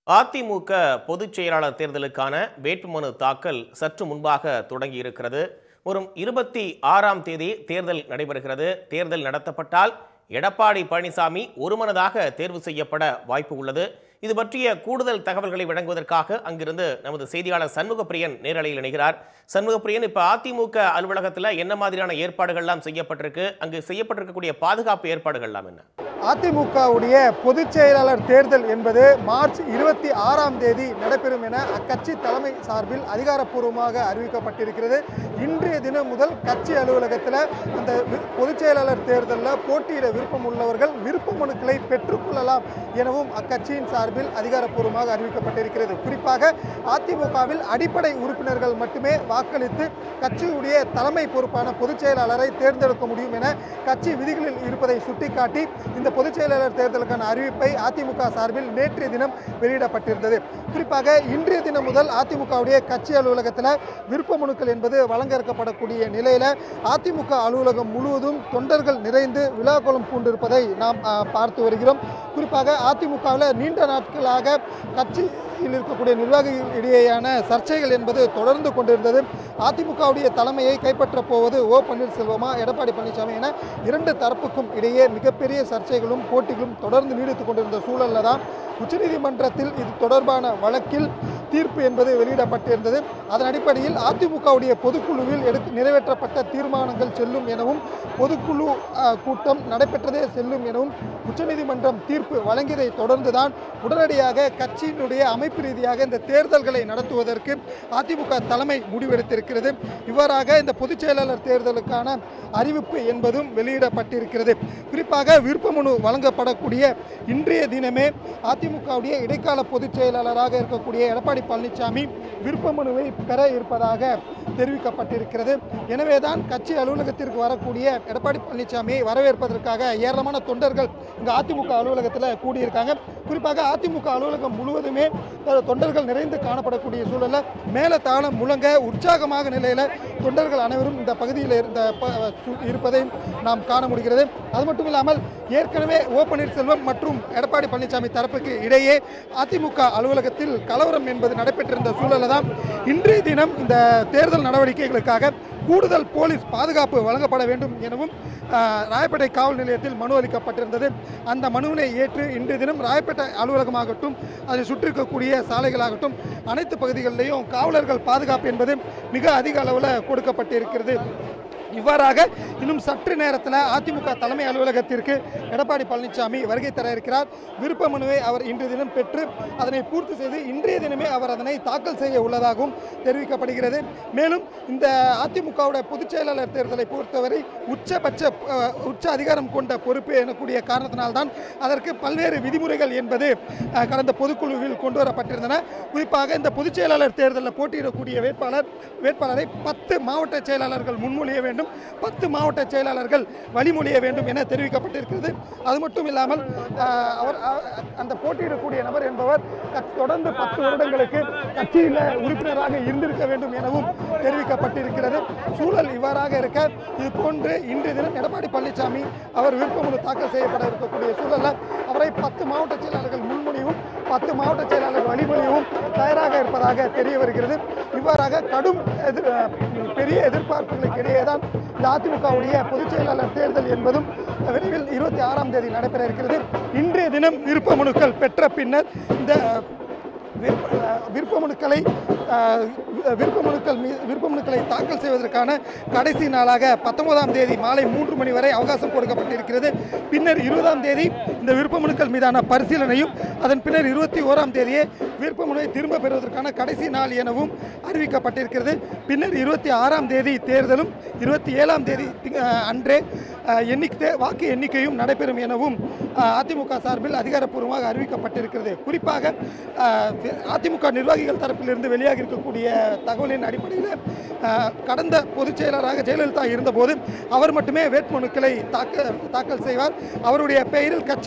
அதிமுக பொதுச் செயலாளர் தேர்தலுக்கான வேட்புமனு தாக்கல் சற்று முன்பாக தொடங்கியிருக்கிறது வரும் இருபத்தி ஆறாம் தேதி தேர்தல் நடைபெறுகிறது தேர்தல் நடத்தப்பட்டால் எடப்பாடி பழனிசாமி ஒருமனதாக தேர்வு செய்யப்பட வாய்ப்பு உள்ளது இது பற்றிய கூடுதல் தகவல்களை வழங்குவதற்காக அங்கிருந்து நமது செய்தியாளர் சண்முகப்பிரியன் நேரலையில் இணைகிறார் சண்முகப்பிரியன் இப்ப அதிமுக அலுவலகத்துல என்ன மாதிரியான ஏற்பாடுகள்லாம் செய்யப்பட்டிருக்கு அங்கு செய்யப்பட்டிருக்கக்கூடிய பாதுகாப்பு ஏற்பாடுகள்லாம் என்ன அதிமுகவுடைய பொதுச் செயலாளர் தேர்தல் என்பது மார்ச் இருபத்தி ஆறாம் தேதி நடைபெறும் என அக்கட்சி தலைமை சார்பில் அதிகாரப்பூர்வமாக அறிவிக்கப்பட்டிருக்கிறது இன்றைய தினம் முதல் கட்சி அலுவலகத்தில் அந்த வி- பொதுச் செயலாளர் தேர்தலில் போட்டியிட விருப்பம் உள்ளவர்கள் விருப்ப மனுக்களை பெற்றுக்கொள்ளலாம் எனவும் அக்கட்சியின் சார்பில் அதிகாரப்பூர்வமாக அறிவிக்கப்பட்டிருக்கிறது குறிப்பாக அதிமுகவில் அடிப்படை உறுப்பினர்கள் மட்டுமே வாக்களித்து கட்சியுடைய தலைமை பொறுப்பான பொதுச் செயலாளரை தேர்ந்தெடுக்க முடியும் என கட்சி விதிகளில் இருப்பதை சுட்டிக்காட்டி இந்த பொதுச் செயலாளர் தேர்தலுக்கான அறிவிப்பை அதிமுக சார்பில் நேற்றைய தினம் வெளியிடப்பட்டிருந்தது குறிப்பாக இன்றைய தினம் முதல் அதிமுகவுடைய கட்சி அலுவலகத்தில் விருப்ப மனுக்கள் என்பது வழங்க இருக்கப்படக்கூடிய நிலையில் அதிமுக அலுவலகம் முழுவதும் தொண்டர்கள் நிறைந்து விழாக்கோலம் பூண்டிருப்பதை நாம் ஆ, பார்த்து வருகிறோம் குறிப்பாக அதிமுகவில் நீண்ட நாட்களாக கட்சியில் இருக்கக்கூடிய நிர்வாகிகள் இடையேயான சர்ச்சைகள் என்பது தொடர்ந்து கொண்டிருந்தது அதிமுகவுடைய தலைமையை கைப்பற்றப் போவது ஓ பன்னீர்செல்வமா எடப்பாடி பழனிசாமி என இரண்டு தரப்புக்கும் இடையே மிகப்பெரிய சர்ச்சைகளும் போட்டிகளும் தொடர்ந்து நீடித்துக் கொண்டிருந்த சூழலில் தான் உச்சநீதிமன்றத்தில் இது தொடர்பான வழக்கில் தீர்ப்பு என்பது வெளியிடப்பட்டிருந்தது அதன் அடிப்படையில் அதிமுகவுடைய பொதுக்குழுவில் எடுத்து நிறைவேற்றப்பட்ட தீர்மானங்கள் செல்லும் எனவும் பொதுக்குழு அஹ், கூட்டம் நடைபெற்றதே செல்லும் எனவும் உச்சநீதிமன்றம் தீர்ப்பு வழங்கியதை தொடர்ந்துதான் உடனடியாக கட்சியினுடைய அமைப்பு ரீதியாக இந்த தேர்தல்களை நடத்துவதற்கு அதிமுக தலைமை முடிவெடுத்திருக்கிறது இவ்வாறாக இந்த பொதுச் செயலாளர் தேர்தலுக்கான அறிவிப்பு என்பதும் வெளியிடப்பட்டிருக்கிறது குறிப்பாக விருப்பமனு வழங்கப்படக்கூடிய இன்றைய தினமே அதிமுகவுடைய இடைக்கால பொதுச் செயலாளராக இருக்கக்கூடிய எடப்பாடி பழனிசாமி விருப்பமனுவை பெற இருப்பதாக தெரிவிக்கப்பட்டிருக்கிறது எனவேதான் கட்சி அலுவலகத்திற்கு வரக்கூடிய எடப்பாடி பழனிசாமியை வரவேற்பதற்காக ஏராளமான தொண்டர்கள் இங்கு அதிமுக அலுவலகத்தில் கூடியிருக்காங்க குறிப்பாக அதிமுக அலுவலகம் முழுவதுமே அஹ், தொண்டர்கள் நிறைந்து காணப்படக்கூடிய சூழலில் மேல தாளம் முழங்க உற்சாகமாக நிலையில் தொண்டர்கள் அனைவரும் இந்த பகுதியில் இருந்த ப- சு- இருப்பதை நாம் காண முடிகிறது அது மட்டும் இல்லாமல் ஏற்கனவே ஓ பன்னீர்செல்வம் மற்றும் எடப்பாடி பழனிசாமி தரப்புக்கு இடையே அதிமுக அலுவலகத்தில் கலவரம் என்பது நடைபெற்றிருந்த சூழலில் தான் இன்றைய தினம் இந்த தேர்தல் நடவடிக்கைகளுக்காக கூடுதல் போலீஸ் பாதுகாப்பு வழங்கப்பட வேண்டும் எனவும் ஆஹ், ராயப்பேட்டை காவல் நிலையத்தில் மனு அளிக்கப்பட்டிருந்தது அந்த மனுவினை ஏற்று இன்றைய தினம் ராயப்பேட்டை அலுவலகமாகட்டும் அதை சுற்றி இருக்கக்கூடிய சாலைகளாகட்டும் அனைத்து பகுதிகளிலேயும் காவலர்கள் பாதுகாப்பு என்பது மிக அதிக அளவில் கொடுக்கப்பட்டிருக்கிறது இவ்வாறாக இன்னும் சற்று நேரத்தில் அதிமுக தலைமை அலுவலகத்திற்கு எடப்பாடி பழனிசாமி வருகை தர இருக்கிறார் விருப்ப மனுவை அவர் இன்றைய தினம் பெற்று அதனை பூர்த்தி செய்து இன்றைய தினமே அவர் அதனை தாக்கல் செய்ய உள்ளதாகவும் தெரிவிக்கப்படுகிறது மேலும் இந்த அதிமுகவோட பொதுச் செயலாளர் தேர்தலை பொறுத்தவரை உச்சபட்ச அஹ், உச்ச அதிகாரம் கொண்ட பொறுப்பு எனக்கூடிய காரணத்தினால்தான் அதற்கு பல்வேறு விதிமுறைகள் என்பது அஹ், கடந்த பொதுக்குழுவில் கொண்டு வரப்பட்டிருந்தன குறிப்பாக இந்த பொதுச் செயலாளர் தேர்தலில் போட்டியிடக்கூடிய வேட்பாளர் வேட்பாளரை பத்து மாவட்ட செயலாளர்கள் முன்மொழிய வேண்டும் பத்து மாவட்ட செயலாளர்கள் வழிமொழிய வேண்டும் என தெரிவிக்கப்பட்டிருக்கிறது அது மட்டும் இல்லாமல் அஹ், அவர் அஹ், அந்த போட்டியிடக்கூடிய நபர் என்பவர் க- தொடர்ந்து பத்து வருடங்களுக்கு கட்சியில் உறுப்பினராக இருந்திருக்க வேண்டும் எனவும் தெரிவிக்கப்பட்டிருக்கிறது சூழல் இவ்வாறாக இருக்க இது போன்று இன்றைய தினம் எடப்பாடி பழனிசாமி அவர் விருப்பமனு தாக்கல் செய்யப்பட இருக்கக்கூடிய சூழலில் அவரை பத்து மாவட்ட செயலாளர்கள் முன்மொழியவும் பத்து மாவட்ட செயலாளர் வழிமொழியவும் தயாராக இருப்பதாக தெரிய வருகிறது இவ்வாறாக கடும் எதிர் அஹ், பெரிய எதிர்பார்ப்புகளுக்கு இடையே தான் இந்த அதிமுகவுடைய பொதுச் செயலாளர் தேர்தல் என்பதும் விரைவில் இருபத்தி ஆறாம் தேதி நடைபெற இருக்கிறது இன்றைய தினம் விருப்ப மனுக்கள் பெற்ற பின்னர் இந்த விருப்ப அஹ், விருப்ப மனுக்களை அஹ், விருப்ப மனுக்கள் மீ விருப்ப மனுக்களை தாக்கல் செய்வதற்கான கடைசி நாளாக பத்தொன்பதாம் தேதி மாலை மூன்று மணி வரை அவகாசம் கொடுக்கப்பட்டிருக்கிறது பின்னர் இருபதாம் தேதி இந்த விருப்ப மனுக்கள் மீதான பரிசீலனையும் அதன் பின்னர் இருபத்தி ஓராம் தேதியே விருப்ப மனுவை திரும்ப பெறுவதற்கான கடைசி நாள் எனவும் அறிவிக்கப்பட்டிருக்கிறது பின்னர் இருபத்தி ஆறாம் தேதி தேர்தலும் இருபத்தி ஏழாம் தேதி திங்க- அஹ், அன்றே அஹ், எண்ணிக்கை வாக்கு எண்ணிக்கையும் நடைபெறும் எனவும் அஹ், அதிமுக சார்பில் அதிகாரப்பூர்வமாக அறிவிக்கப்பட்டிருக்கிறது குறிப்பாக அஹ், அதிமுக நிர்வாகிகள் தரப்பிலிருந்து வெளியாகி இருக்கக்கூடிய தகவலின் அடிப்படையில் அஹ், கடந்த பொதுச் செயலராக ஜெயலலிதா இருந்தபோது அவர் மட்டுமே வேட்புமனுக்களை தாக்க தாக்கல் செய்வார் அவருடைய பெயரில் கட்சி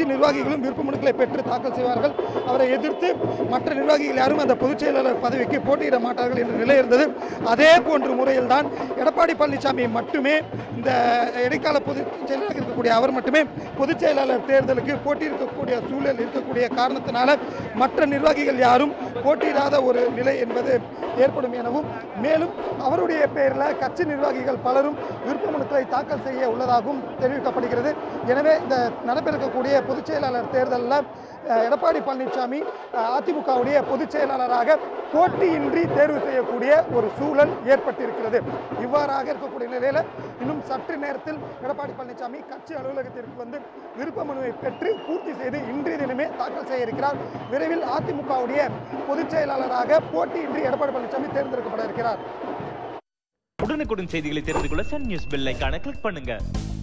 நிர்வாகிகளும் விருப்ப மனுக்களை பெற்று தாக்கல் செய்வார்கள் அவரை எதிர்த்து மற்ற நிர்வாகிகள் யாரும் அந்த பொதுச் செயலாளர் பதவிக்கு போட்டியிட மாட்டார்கள் என்ற நிலை இருந்தது அதே போன்ற முறையில்தான் எடப்பாடி பழனிசாமி மட்டுமே இந்த இடைக்கால பொதுச் செயலாளராக இருக்கக்கூடிய அவர் மட்டுமே பொதுச் செயலாளர் தேர்தலுக்கு போட்டியிடக்கூடிய சூழல் இருக்கக்கூடிய காரணத்தினால மற்ற நிர்வாகிகள் யாரும் போட்டியிடாத ஒரு நிலை என்பது ஏற்படும் எனவும் மேலும் அவருடைய பெயரில் கட்சி நிர்வாகிகள் பலரும் விருப்ப மனுக்களை தாக்கல் செய்ய உள்ளதாகவும் தெரிவிக்கப்படுகிறது எனவே இந்த நடைபெறக்கூடிய பொதுச் செயலாளர் தேர்தலில் அஹ், எடப்பாடி பழனிசாமி அஹ், அதிமுகவுடைய பொதுச் செயலாளராக போட்டியின்றி தேர்வு செய்யக்கூடிய ஒரு சூழல் ஏற்பட்டிருக்கிறது இவ்வாறாக இருக்கக்கூடிய நிலையில் இன்னும் சற்று நேரத்தில் எடப்பாடி பழனிசாமி கட்சி அலுவலகத்திற்கு வந்து விருப்ப மனுவை பெற்று பூர்த்தி செய்து இன்றைய தினமே தாக்கல் செய்ய இருக்கிறார் விரைவில் அதிமுகவுடைய பொதுச் செயலாளராக போட்டியின்றி எடப்பாடி பழனிசாமி தேர்ந்தெடுக்கப்பட இருக்கிறார் உடனுக்குடன் செய்திகளை தெரிந்து கொள்ள சன் நியூஸ் பெல் ஐகானை கிளிக் பண்ணுங்க